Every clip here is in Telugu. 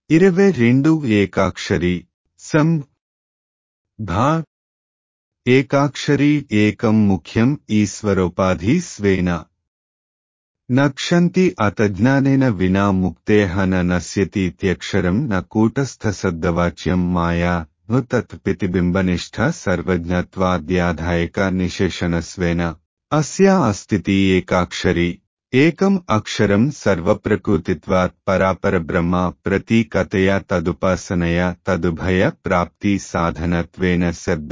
ఇరవై రెండు ఏకాక్షరి సం ధా ఏకాక్షరీ ఏకం ముఖ్యం ఈశ్వరోపాధి స్వేన నక్షంతి అతజ్ఞానేన వినా ముక్తేహ న నశ్యతీత్యక్షరం న కూటస్థశబ్దవాచ్యం మాయా ను తత్ ప్రతిబింబనిష్ట సర్వజ్ఞత్వాద్యాధాయక నిశేషణస్వేన అస్యా అస్థితి ఏకాక్షరి ఏకం అక్షరం సర్వప్రకృతిత్వాత్ పరాపరబ్రహ్మ ప్రతీకతయా తదుపాసనయా తదుభయ ప్రాప్తి సాధనత్వేన శబ్ద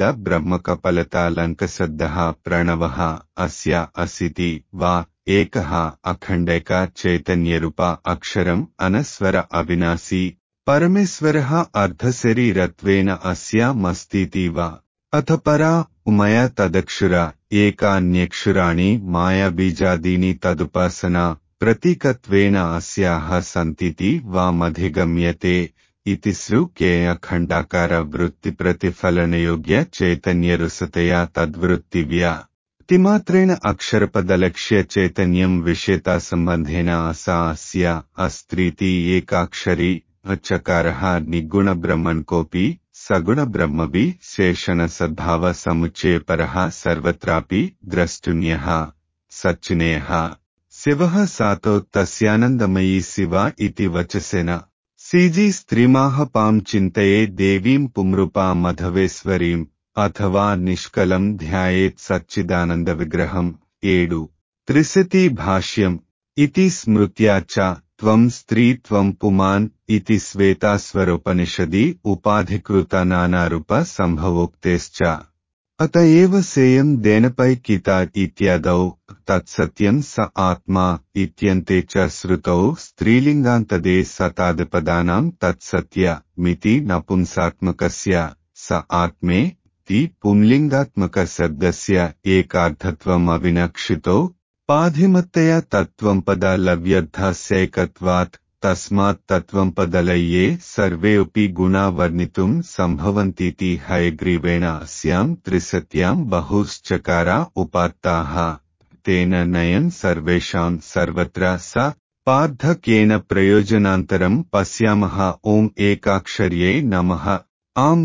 బ్రహ్మకపలతాలంకశబ్ద ప్రణవ అస్య అసితి వా ఏక అఖండైక చైతన్యరూప అక్షరం అనస్వర అవినాశీ పరమేశ్వర అర్ధశరీరత్వేన అస్యామస్తితి వా అథ పరా ఉమయ తదక్షుర ఏకాన్యక్షురాణి మాయాబీజాదీని తదుపాసన ప్రతీకత్వేన అస్యాహ సంతితి వామధిగమ్యతే ఇతి శ్రుకేయ ఖండాకార వృత్తి ప్రతిఫలనయోగ్య చైతన్యరుసతయా తద్వృత్తివ్యా తిమాత్రేణ అక్షరపదలక్ష్య చైతన్యం విషేత సంబంధేన అసా అస్య అస్త్రీతి ఏకాక్షరి చకార నిగుణ బ్రహ్మన్ కోపి సగుణ బ్రహ్మవి శేషణ సద్భావ సముచ్చయపర సర్వత్రాపి ద్రష్టున్య సచ్చినేయ శివ సాతో తస్యానందమయీ శివ ఇతి వచసేన సీజీ స్త్రీమాహ పాం చింతయే దేవీం పుమృపా మధవేశ్వరీం అథవా నిష్కలం ధ్యాయేత్ సచ్చిదానంద విగ్రహం ఏడు త్రిశతి భాష్యం ఇతి స్మృత్యా చ త్వం స్త్రీ త్వం పుమాన్ ఇతి శ్వేతాస్వరోపనిషది ఉపాధికృత నానారూప సంభవోక్తేశ్చ అత ఏవ సేయం దేనపై కిత ఇత్యాదౌ తత్సత్యం స ఆత్మా ఇత్యంతే చ శృతౌ స్త్రీలింగాంతదే సతాదిపదానాం తత్సత్య మితి నపుంసాత్మకస్య స ఆత్మే తి పుంలింగాత్మక శబ్దస్య ఏకార్థత్వం అవినక్షితో పాధిమత్తయ తత్వం పద లవ్యర్థస్యైకత్వాత్ తస్మాత్ తత్వం పదలయ్యే సర్వేపి గుణా వర్ణితుం సంభవంతీతి హయగ్రీవేణ అస్యాం త్రిసత్యాం బహుశ్చకారా ఉపాత్తాః తేన నయన్ సర్వేషాం సర్వత్ర స పార్థక్యేన ప్రయోజనాంతరం పశ్యామః ఓం ఏకాక్షర్యై నమః ఆం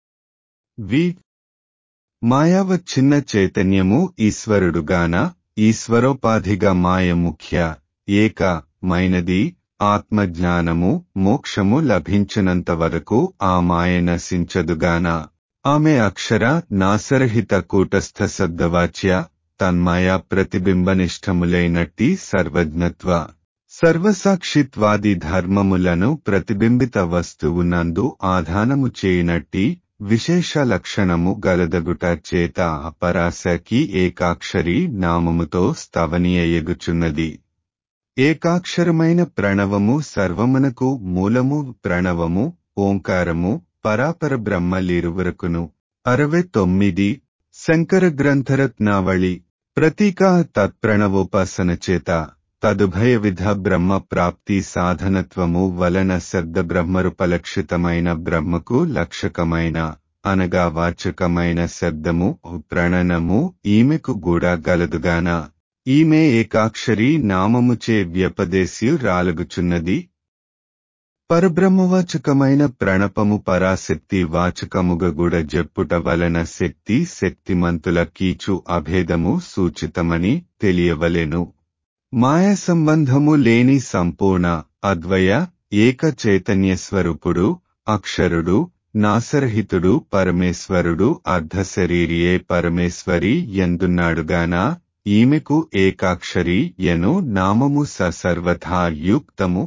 వి మాయావచ్చిన్న చైతన్యము ఈశ్వరుడుగాన ఈశ్వరోపాధిగా మాయ ముఖ్య ఏక మైనది ఆత్మజ్ఞానము మోక్షము లభించినంత వరకు ఆ మాయ నశించదుగాన ఆమె అక్షర నాసరహిత కూటస్థ శబ్దవాచ్య తన్మాయ ప్రతిబింబనిష్టములైనట్టి సర్వజ్ఞత్వ సర్వసాక్షిత్వాది ధర్మములను ప్రతిబింబిత వస్తువునందు ఆధానము చేయనట్టి విశేష లక్షణము గలదగుట చేత అపరాశకి ఏకాక్షరి నామముతో స్తవనీయగుచున్నది ఏకాక్షరమైన ప్రణవము సర్వమునకు మూలము ప్రణవము ఓంకారము పరాపర బ్రహ్మలిరువరకును అరవై తొమ్మిది శంకర గ్రంథరత్నావళి ప్రతీక తత్ప్రణవోపాసన చేత తదుభయ విధ బ్రహ్మ ప్రాప్తి సాధనత్వము వలన శబ్ద బ్రహ్మరూపలక్షితమైన బ్రహ్మకు లక్షకమైన అనగా వాచకమైన శబ్దము ప్రణనము ఈమెకు కూడా గలదుగాన ఈమె ఏకాక్షరి నామముచే వ్యపదేశ్యు రాలగుచున్నది పరబ్రహ్మవాచకమైన ప్రణపము పరాశక్తి వాచకముగగుడ జెప్పుట వలన శక్తి శక్తిమంతుల కీచు అభేదము సూచితమని తెలియవలెను మాయ సంబంధము లేని సంపూర్ణ అద్వయ ఏక చైతన్య స్వరూపుడు అక్షరుడు నాసరహితుడు పరమేశ్వరుడు అర్ధశరీరియే పరమేశ్వరి ఎందున్నాడుగాన ఈమెకు ఏకాక్షరి యను నామము సర్వథా యుక్తము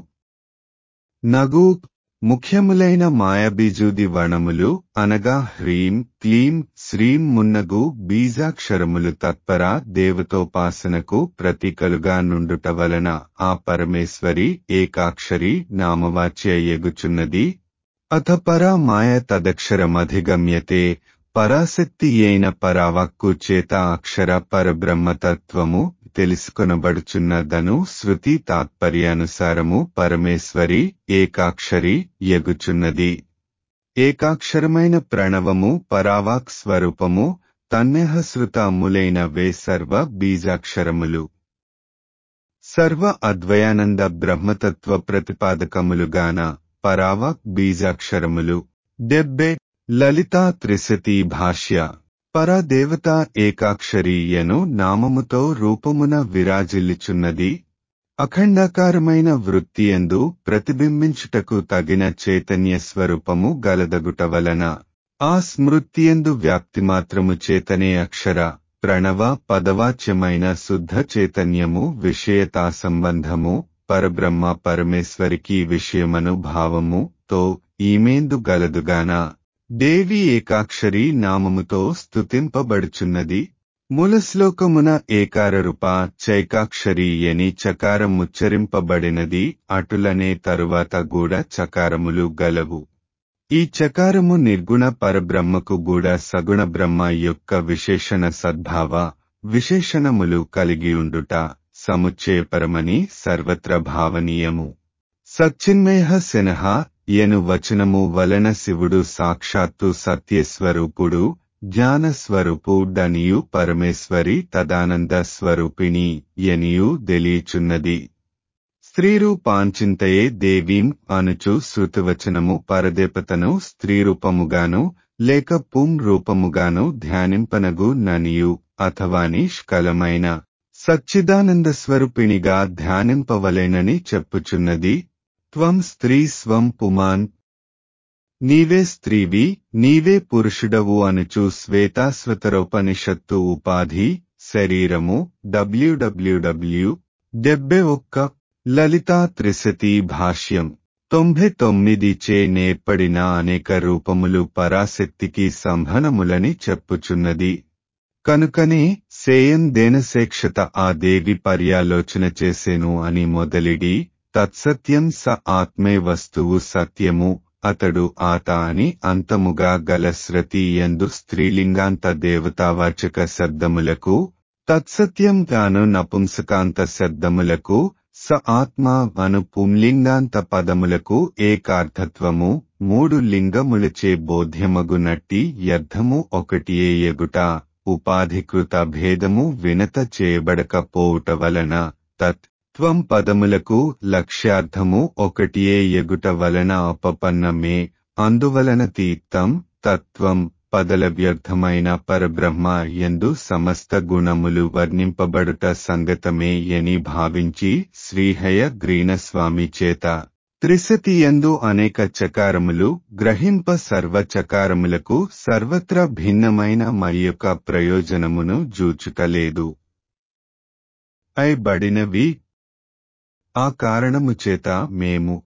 నగు ముఖ్యములైన మాయబీజూది వణములు అనగా హ్రీం క్లీం శ్రీం మున్నగు బీజాక్షరములు తత్పర దేవతోపాసనకు ప్రతీకలుగా నుండుట వలన ఆ పరమేశ్వరి ఏకాక్షరి నామవాచ్య ఎగుచున్నది అథ పరా మాయ తదక్షరమధిగమ్యతే పరాశక్తి అయిన పరావక్కు చేత అక్షర పరబ్రహ్మతత్వము తెలుసుకొనబడుచున్నదను శృతి తాత్పర్యానుసారము పరమేశ్వరి ఏకాక్షరి ఎగుచున్నది ఏకాక్షరమైన ప్రణవము పరావాక్ స్వరూపము తన్యహశ్రుతములైన వే సర్వ బీజాక్షరములు సర్వ అద్వయానంద బ్రహ్మతత్వ ప్రతిపాదకములుగాన పరావ బీజాక్షరములు డెబ్బె లలితా త్రిశతి భాష్య పరదేవత ఏకాక్షరీయను నామముతో రూపమున విరాజిల్లుచున్నది అఖండాకారమైన వృత్తియందు ప్రతిబింబించుటకు తగిన చైతన్య స్వరూపము గలదగుట వలన ఆ స్మృతియందు వ్యాప్తిమాత్రము చేతనే అక్షర ప్రణవ పదవాచ్యమైన శుద్ధ చైతన్యము విషయతా సంబంధము పరబ్రహ్మ పరమేశ్వరికి విషయమను భావము తో ఈమేందు గలదుగాన దేవి ఏకాక్షరి నామముతో స్తుతింపబడుచున్నది మూలశ్లోకమున ఏకారరూప చైకాక్షరి అని చకారం ఉచ్చరింపబడినది అటులనే తరువాత కూడా చకారములు గలవు ఈ చకారము నిర్గుణ పరబ్రహ్మకు కూడా సగుణ బ్రహ్మ యొక్క విశేషణ సద్భావ విశేషణములు కలిగియుండుట సముచ్చయపరమని సర్వత్ర భావనీయము సచ్చిన్మయ శనహ ఎను వచనము వలన శివుడు సాక్షాత్తు సత్యస్వరూపుడు జ్ఞానస్వరూపుడనియు పరమేశ్వరి తదానంద స్వరూపిణి ఎనియు తెలియచున్నది స్త్రీరూపాంచింతయే దేవీం అనుచు శృతివచనము పరదేపతను స్త్రీరూపముగాను లేక పుం రూపముగాను ధ్యానింపనగు ననియు అథవా నిష్కలమైన సచ్చిదానంద స్వరూపిణిగా ధ్యానింపవలెనని చెప్పుచున్నది త్వం స్త్రీ స్వం పుమాన్ నీవే స్త్రీవి నీవే పురుషుడవు అనుచు శ్వేతాశ్వతరోపనిషత్తు ఉపాధి శరీరము డబ్ల్యూడబ్ల్యూడబ్ల్యూ డెబ్బె ఒక్క లలితా త్రిశతి భాష్యం తొంభై తొమ్మిది చే నేర్పడిన అనేక రూపములు పరాశక్తికి సంభనములని చెప్పుచున్నది కనుకనే సేయం దేనశేక్షత ఆ దేవి పర్యాలోచన చేసేను అని మొదలిడి తత్సత్యం స ఆత్మే వస్తువు సత్యము అతడు ఆత అని అంతముగా గల శ్రతి ఎందు స్త్రీలింగాంత దేవతావాచక శబ్దములకు తత్సత్యం గాను నపుంసకాంత శబ్దములకు స ఆత్మ అను పుంలింగాంత పదములకు ఏకార్థత్వము మూడు లింగములచే బోధ్యమగునట్టి యర్థము ఒకటియే ఎగుట ఉపాధికృత భేదము వినత చేయబడకపోవుట వలన తత్ త్వం పదములకు లక్ష్యార్థము ఒకటియే ఎగుట వలన అపపన్నమే అందువలన తీర్థం తత్వం పదల వ్యర్థమైన పరబ్రహ్మ ఎందు సమస్త గుణములు వర్ణింపబడుట సంగతమే అని భావించి శ్రీహయ గ్రీనస్వామి చేత త్రిశతి ఎందు అనేక చకారములు గ్రహింప సర్వ చకారములకు సర్వత్ర భిన్నమైన మరి యొక్క ప్రయోజనమును జూచుటలేదు అయిబడినవి ఆ కారణము చేత మేము